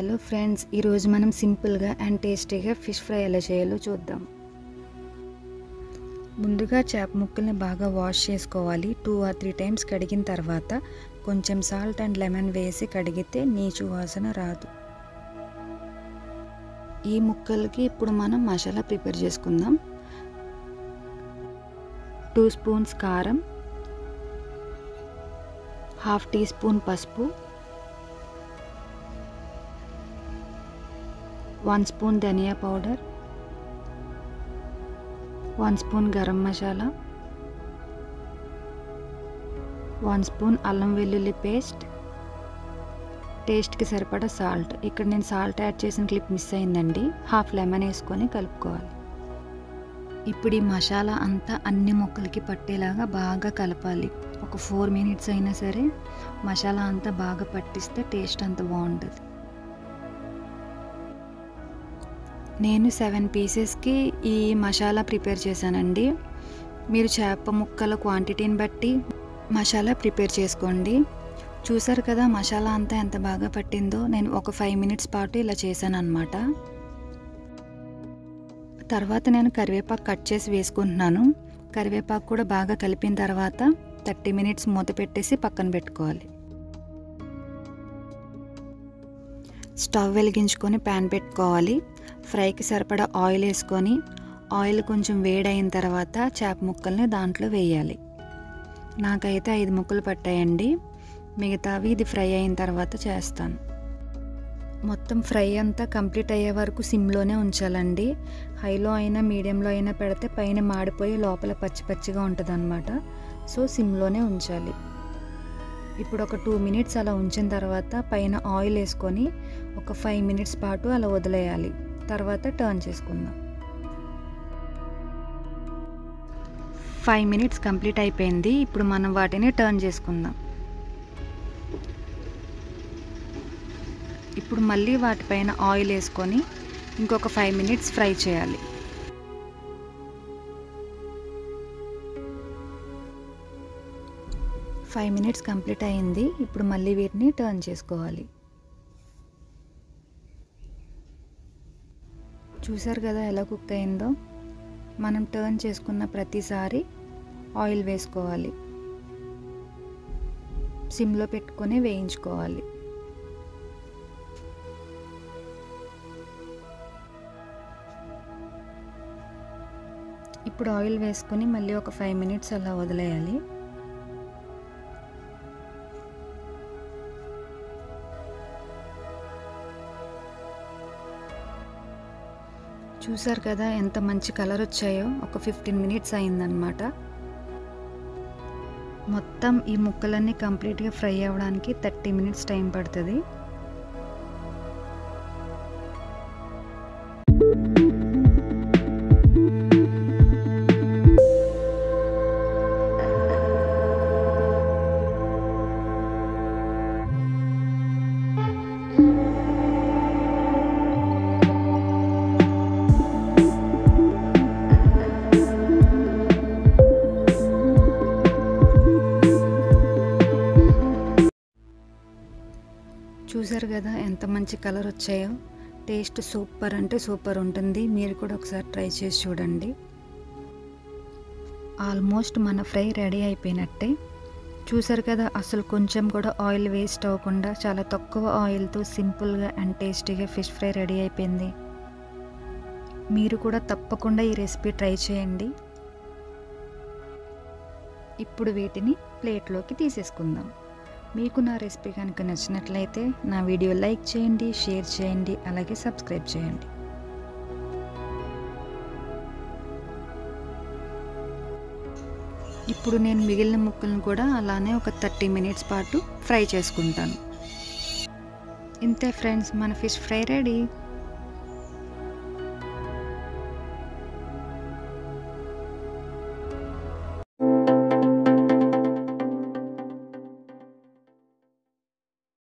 hello friends ఈరోజు మనం సింపుల్గా అండ్ టేస్టీగా ఫిష్ ఫ్రై ఎలా చేయాలో చూద్దాం ముందుగా చేప ముక్కల్ని బాగా వాష్ చేసుకోవాలి టూ ఆర్ త్రీ టైమ్స్ కడిగిన తర్వాత కొంచెం సాల్ట్ అండ్ లెమన్ వేసి కడిగితే నీచు వాసన రాదు ఈ ముక్కలకి ఇప్పుడు మనం మసాలా ప్రిపేర్ చేసుకుందాం టూ స్పూన్స్ కారం హాఫ్ టీ స్పూన్ పసుపు వన్ స్పూన్ ధనియా powder one spoon garam masala one spoon అల్లం వెల్లుల్లి పేస్ట్ టేస్ట్కి సరిపడా సాల్ట్ ఇక్కడ నేను సాల్ట్ యాడ్ చేసిన క్లిప్ మిస్ అయిందండి హాఫ్ లెమన్ వేసుకొని కలుపుకోవాలి ఇప్పుడు ఈ మసాలా అంతా అన్ని ముక్కలకి పట్టేలాగా బాగా కలపాలి ఒక ఫోర్ మినిట్స్ అయినా సరే మసాలా అంతా బాగా పట్టిస్తే టేస్ట్ అంత బాగుంటుంది నేను సెవెన్ పీసెస్కి ఈ మసాలా ప్రిపేర్ చేశానండి మీరు చేప ముక్కల క్వాంటిటీని బట్టి మసాలా ప్రిపేర్ చేసుకోండి చూసారు కదా మసాలా అంతా ఎంత బాగా పట్టిందో నేను ఒక ఫైవ్ మినిట్స్ పాటు ఇలా చేశాను అనమాట తర్వాత నేను కరివేపాకు కట్ చేసి వేసుకుంటున్నాను కరివేపాకు కూడా బాగా కలిపిన తర్వాత థర్టీ మినిట్స్ మూత పెట్టేసి పక్కన పెట్టుకోవాలి స్టవ్ వెలిగించుకొని ప్యాన్ పెట్టుకోవాలి ఫ్రైకి సరిపడా ఆయిల్ వేసుకొని ఆయిల్ కొంచెం వేడైన తర్వాత చేప ముక్కల్ని దాంట్లో వేయాలి నాకైతే ఐదు ముక్కలు పట్టాయండి మిగతావి ఇది ఫ్రై అయిన తర్వాత చేస్తాను మొత్తం ఫ్రై అంతా కంప్లీట్ అయ్యే వరకు సిమ్లోనే ఉంచాలండి హైలో అయినా మీడియంలో అయినా పెడితే పైన మాడిపోయి లోపల పచ్చి పచ్చిగా ఉంటుంది అనమాట సో సిమ్లోనే ఉంచాలి ఇప్పుడు ఒక టూ మినిట్స్ అలా ఉంచిన తర్వాత పైన ఆయిల్ వేసుకొని ఒక ఫైవ్ మినిట్స్ పాటు అలా వదిలేయాలి తర్వాత టర్న్ చేసుకుందాం ఫైవ్ మినిట్స్ కంప్లీట్ అయిపోయింది ఇప్పుడు మనం వాటిని టర్న్ చేసుకుందాం ఇప్పుడు మళ్ళీ వాటిపైన ఆయిల్ వేసుకొని ఇంకొక ఫైవ్ మినిట్స్ ఫ్రై చేయాలి ఫైవ్ మినిట్స్ కంప్లీట్ అయింది ఇప్పుడు మళ్ళీ వీటిని టర్న్ చేసుకోవాలి చూసారు కదా ఎలా కుక్ అయిందో మనం టర్న్ చేసుకున్న ప్రతిసారి ఆయిల్ వేసుకోవాలి సిమ్లో పెట్టుకొని వేయించుకోవాలి ఇప్పుడు ఆయిల్ వేసుకొని మళ్ళీ ఒక ఫైవ్ మినిట్స్ అలా వదిలేయాలి చూసారు కదా ఎంత మంచి కలర్ వచ్చాయో ఒక ఫిఫ్టీన్ మినిట్స్ అయిందనమాట మొత్తం ఈ ముక్కలన్నీ కంప్లీట్గా ఫ్రై అవ్వడానికి థర్టీ మినిట్స్ టైం పడుతుంది చూసారు కదా ఎంత మంచి కలర్ వచ్చాయో టేస్ట్ సూపర్ అంటే సూపర్ ఉంటుంది మీరు కూడా ఒకసారి ట్రై చేసి చూడండి ఆల్మోస్ట్ మన ఫ్రై రెడీ అయిపోయినట్టే చూసారు కదా అసలు కొంచెం కూడా ఆయిల్ వేస్ట్ అవ్వకుండా చాలా తక్కువ ఆయిల్తో సింపుల్గా అండ్ టేస్టీగా ఫిష్ ఫ్రై రెడీ అయిపోయింది మీరు కూడా తప్పకుండా ఈ రెసిపీ ట్రై చేయండి ఇప్పుడు వీటిని ప్లేట్లోకి తీసేసుకుందాం మీకు నా రెసిపీ కనుక నచ్చినట్లయితే నా వీడియో లైక్ చేయండి షేర్ చేయండి అలాగే సబ్స్క్రైబ్ చేయండి ఇప్పుడు నేను మిగిలిన ముక్కలను కూడా అలానే ఒక థర్టీ మినిట్స్ పాటు ఫ్రై చేసుకుంటాను ఇంతే ఫ్రెండ్స్ మన ఫిష్ ఫ్రై రెడీ